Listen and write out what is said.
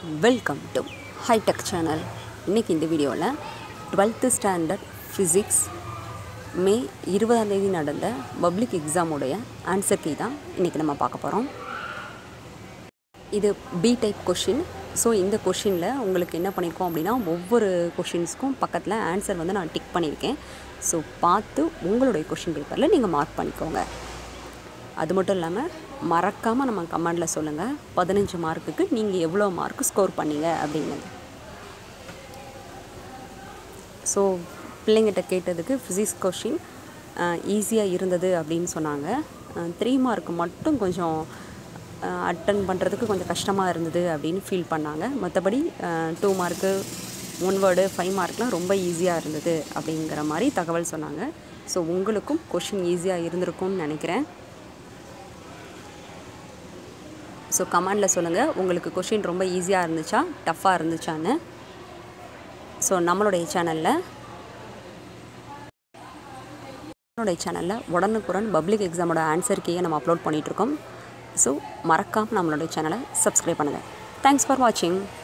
welcome to hitech channel இன்றைக்கி இந்த வீடியோவில் டுவெல்த்து ஸ்டாண்டர்ட் ஃபிசிக்ஸ் மே இருபதாம் தேதி நடந்த பப்ளிக் எக்ஸாமுடைய ஆன்சர் கீ தான் இன்றைக்கி நம்ம பார்க்க போகிறோம் இது பி டைப் கொஷின் ஸோ இந்த கொஷினில் உங்களுக்கு என்ன பண்ணியிருக்கோம் அப்படின்னா ஒவ்வொரு கொஷின்ஸ்க்கும் பக்கத்தில் ஆன்சர் வந்து நான் டிக் பண்ணியிருக்கேன் ஸோ பார்த்து உங்களுடைய கொஷின் பேப்பரில் நீங்கள் மார்க் பண்ணிக்கோங்க அது மட்டும் இல்லாமல் மறக்காமல் நம்ம கமெண்டில் சொல்லுங்கள் பதினஞ்சு மார்க்குக்கு நீங்கள் எவ்வளோ மார்க் ஸ்கோர் பண்ணீங்க அப்படின்னு ஸோ பிள்ளைங்கிட்ட கேட்டதுக்கு ஃபிசிக்ஸ் கொஷின் ஈஸியாக இருந்தது அப்படின்னு சொன்னாங்க த்ரீ மார்க் மட்டும் கொஞ்சம் அட்டன் பண்ணுறதுக்கு கொஞ்சம் கஷ்டமாக இருந்தது அப்படின்னு ஃபீல் பண்ணாங்க மற்றபடி two mark one word five மார்க்லாம் ரொம்ப ஈஸியாக இருந்தது அப்படிங்கிற மாதிரி தகவல் சொன்னாங்க ஸோ உங்களுக்கும் கொஷின் ஈஸியாக இருந்திருக்கும்னு நினைக்கிறேன் ஸோ கமெண்டில் சொல்லுங்கள் உங்களுக்கு கொஷின் ரொம்ப ஈஸியாக இருந்துச்சா டஃப்பாக இருந்துச்சான்னு ஸோ நம்மளுடைய சேனலில் நம்மளுடைய சேனலில் உடனுக்குடன் பப்ளிக் எக்ஸாமோட ஆன்சர் கீயை நம்ம அப்லோட் பண்ணிகிட்ருக்கோம் ஸோ மறக்காமல் நம்மளுடைய சேனலை சப்ஸ்கிரைப் பண்ணுங்கள் தேங்க்ஸ் ஃபார் வாட்சிங்